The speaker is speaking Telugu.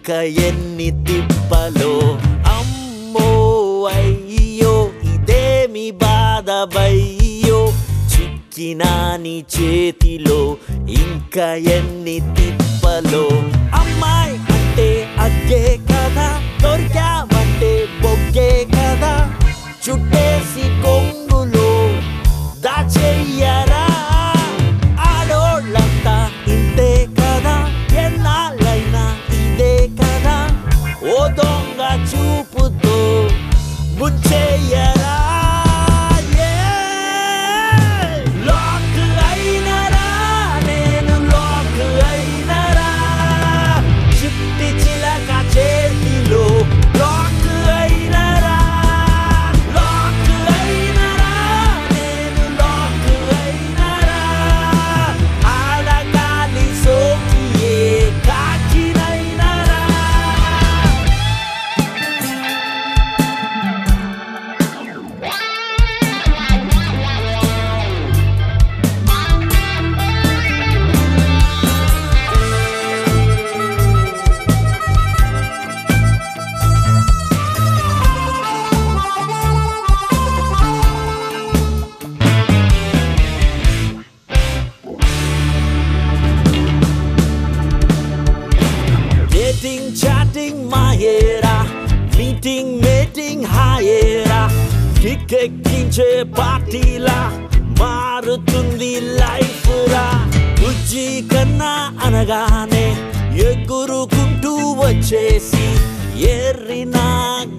ఇంకా ఎన్ని తిప్పలో అమ్మో అయ్యో ఇదేమి బాధబయ్యో చిక్కినా నీ చేతిలో ఇంకా ఎన్ని తిప్పలో అమ్మాయి అంటే అగ్గే కదా దొరికామంటే బొగ్గే కదా చుట్టేసి కొంగులో దాచెయ్యరా ఆడోళ్ళంతా ఇంతే కదా ఎన్నాళ్ళైనా ఇదే కదా ఓ దొంగ చూపుతో ముంచెయ్యరా లాక్ అయినరా నేను లాక్ అయినరా చిట్టి చిలక చేతిలో లాక్ అయినరా లాక్ అయినరా నేను లాక్ అయినరా ఆడగాలి సోకియే కాకినైనరా డేటింగ్ చాటింగ్ మాయేరా మీటింగ్ మీటింగ్ హాయేరా కిక్కెక్కించే పార్టీలా మారుతుంది లైఫ్ రా బుజ్జి కన్నా అనగానే ఎగురుకుంటూ వచ్చేసి ఎర్రినా